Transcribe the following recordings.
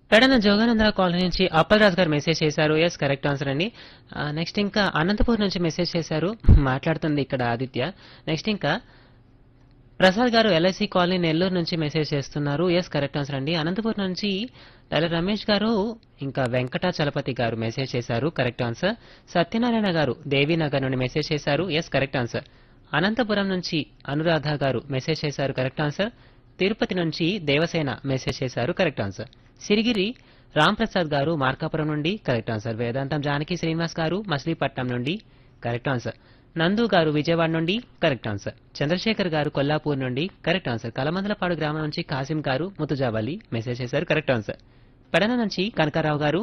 Pedana Jogananda Rao colony నుంచి Appalaraju garu message చేశారు yes correct answer అండి నెక్స్ట్ ఇంకా అనంతపూర్ నుంచి మెసేజ్ చేశారు మాట్లాడుతుంది ఇక్కడ ఆదిత్య నెక్స్ట్ ఇంకా ప్రసాద్ గారు ఎల్ఐసి కాలనీ నెల్లూరు నుంచి మెసేజ్ చేస్తున్నారు ఎస్ కరెక్ట్ ఆన్సర్ అండి అనంతపురం నుంచి టైలర్ రమేష్ గారు ఇంకా వెంకట చలపతి గారు మెసేజ్ చేశారు కరెక్ట్ ఆన్సర్ సత్యనారాయణ గారు దేవీనగర్ నుండి మెసేజ్ చేశారు ఎస్ కరెక్ట్ ఆన్సర్ అనంతపురం నుంచి అనురాధ గారు మెసేజ్ చేశారు కరెక్ట్ ఆన్సర్ తిరుపతి నుంచి దేవసేన మెసేజ్ చేశారు కరెక్ట్ ఆన్సర్ సిరిగిరి రామ్ ప్రసాద్ గారు మార్కాపురం నుండి కరెక్ట్ ఆన్సర్ వేదాంతం జానకి శ్రీనివాస్ గారు మచిలీపట్నం నుండి కరెక్ట్ ఆన్సర్ నందు గారు విజయవాడ నుండి కరెక్ట్ ఆన్సర్ చంద్రశేఖర్ గారు కొల్లాపూర్ నుండి కరెక్ట్ ఆన్సర్ కలమందలపాడు గ్రామం నుంచి కాసిం గారు ముతుజావలి మెసేజ్ చేశారు కరెక్ట్ ఆన్సర్ పెడన నుంచి కనకారావు గారు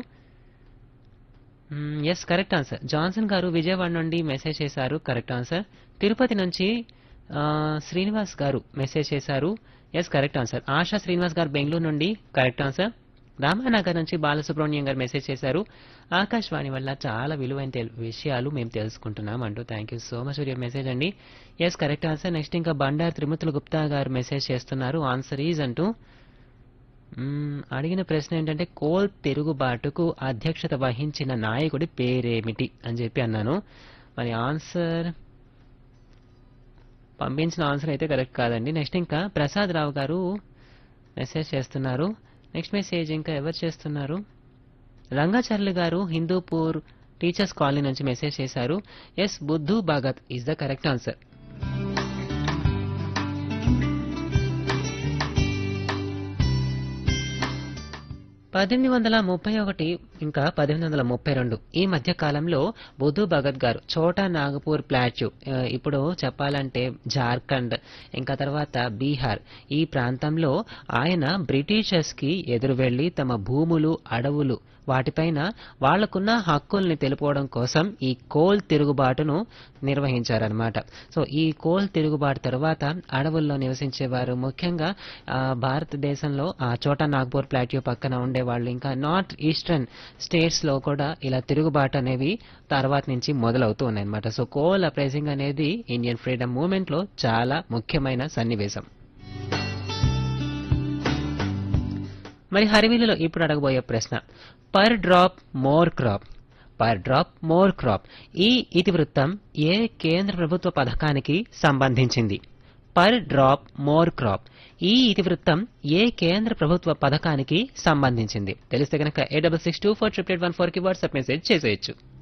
ఎస్ కరెక్ట్ ఆన్సర్ జాన్సన్ గారు విజయవాడ నుండి మెసేజ్ చేశారు కరెక్ట్ ఆన్సర్ తిరుపతి నుంచి ఆ, శ్రీనివాస్ గారు మెసేజ్ చేశారు yes correct answer Asha Srinivas garu Bengaluru నుండి కరెక్ట్ ఆన్సర్ రామానగర్ నుంచి బాలసుబ్రహ్మణ్యం గారు మెసేజ్ చేశారు ఆకాశవాణి వల్ల చాలా విలువైన తెల్- విషయాలు మేము తెలుసుకుంటున్నాం అంటూ thank you so much for your message అండి ఎస్ కరెక్ట్ ఆన్సర్ నెక్స్ట్ ఇంకా బండారు త్రిమూర్తుల గుప్తా గారు మెసేజ్ చేస్తున్నారు ఆన్సర్ ఈజ్ అంటూ మ్మ్, అడిగిన ప్రశ్న ఏంటంటే కోల్ తిరుగుబాటుకు అధ్యక్షత వహించిన నాయకుడి పేరేమిటి అని చెప్పి అన్నాను మరి ఆన్సర్ పంపించిన ఆన్సర్ అయితే కరెక్ట్ కాదండి నెక్స్ట్ ఇంకా ప్రసాద్ రావు గారు మెసేజ్ చేస్తున్నారు నెక్స్ట్ మెసేజ్ ఇంకా ఎవరు చేస్తున్నారు రంగాచార్యులు గారు హిందూపూర్ టీచర్స్ కాలనీ నుంచి మెసేజ్ చేశారు yes Budhu Bhagat is the correct answer పద్దెనిమిది వందల ముప్పై ఒకటి ఇంకా పద్దెనిమిది వందల ముప్పై రెండు ఈ మధ్య కాలంలో బుద్ధు భగత్ గారు చోటా నాగపూర్ ప్లాట్యూ ఆ, ఇప్పుడు చెప్పాలంటే జార్ఖండ్ ఇంకా తర్వాత బీహార్ ఈ ప్రాంతంలో ఆయన బ్రిటిషర్స్ కి ఎదురు వెళ్లి తమ భూములు అడవులు వాటిపైన వాళ్లకున్న హక్కుల్ని తెలుపుకోవడం కోసం ఈ కోల్ తిరుగుబాటును నిర్వహించారనమాట సో ఈ కోల్ తిరుగుబాటు తర్వాత అడవుల్లో నివసించేవారు ముఖ్యంగా ఆ, భారతదేశంలో ఆ చోటా నాగ్పూర్ ప్లాట్యూ పక్కన ఉండే వాళ్ళు ఇంకా నార్త్ ఈస్టర్న్ స్టేట్స్ లో కూడా ఇలా తిరుగుబాటు అనేవి తర్వాత నుంచి మొదలవుతూ ఉన్నాయన్నమాట సో కోల్ అప్రైజింగ్ అనేది ఇండియన్ ఫ్రీడమ్ మూవ్మెంట్ లో చాలా ముఖ్యమైన సన్నివేశం మరి హరివిల్లులో ఇప్పుడు అడగబోయే ప్రశ్న per drop more crop per drop more crop ఈ ఇతివృత్తం ఏ కేంద్ర ప్రభుత్వ పథకానికి సంబంధించింది పర్ డ్రాప్ మోర్ క్రాప్ ఈ ఇతివృత్తం ఏ కేంద్ర ప్రభుత్వ పథకానికి సంబంధించింది తెలిస్తే కనుక ఏ double six two four triple eight one four కి వాట్సాప్ మెసేజ్ చేసేయచ్చు